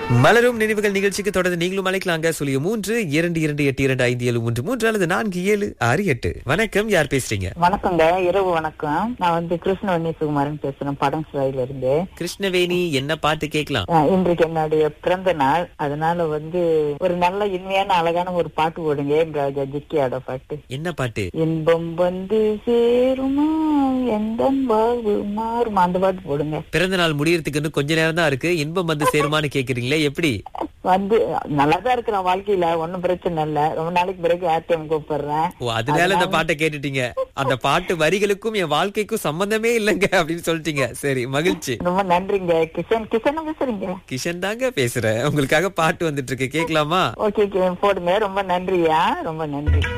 மலரும் நினைவுகள் நிகழ்ச்சிக்கு தொடர்ந்து நீங்களும் அழைக்கலாங்க சொல்லிய மூன்று இரண்டு இரண்டு எட்டு இரண்டு ஐந்து ஏழு மூன்று மூன்று அல்லது நான்கு ஏழு ஆறு எட்டு வணக்கம் யார் பேசுறீங்க வணக்கங்க இரவு வணக்கம் நான் வந்து கிருஷ்ணவண்ணி சுகுமாரன் பேசுறேன் படம் சிலையில இருந்து கிருஷ்ணவேணி என்ன பாட்டு கேட்கலாம் அஹ் இன்றைக்கு என்னுடைய பிறந்த நாள் அதனால வந்து ஒரு நல்ல இனிமையான அழகான ஒரு பாட்டு போடுங்க என் ராஜா ஜிக்கியோட பாட்டு என்ன பாட்டு இன்பம் வந்து சேருமா எந்த வாழ்வு மாறுமா அந்த பாட்டு போடுங்க பிறந்த நாள் முடியறதுக்கு இன்னும் கொஞ்ச நேரம் தான் இருக்கு இன்பம் வந்து சேருமான்னு கேக்குறீங்களே எப்படி வந்து நல்லாதான் இருக்கிறேன் வாழ்க்கையில ஒண்ணும் பிரச்சனை இல்ல ரொம்ப நாளைக்கு பிறகு ஆர்டிஎம் கூப்பிடுறேன் ஓ அதனால இந்த பாட்டை கேட்டுட்டீங்க அந்த பாட்டு வரிகளுக்கும் என் வாழ்க்கைக்கும் சம்பந்தமே இல்லைங்க அப்படின்னு சொல்லிட்டீங்க சரி மகிழ்ச்சி ரொம்ப நன்றிங்க கிஷன் கிஷன் பேசுறீங்க கிஷன் தாங்க பேசுறேன் உங்களுக்காக பாட்டு வந்துட்டு இருக்கு கேட்கலாமா ஓகே ஓகே போடுங்க ரொம்ப நன்றியா ரொம்ப நன்றி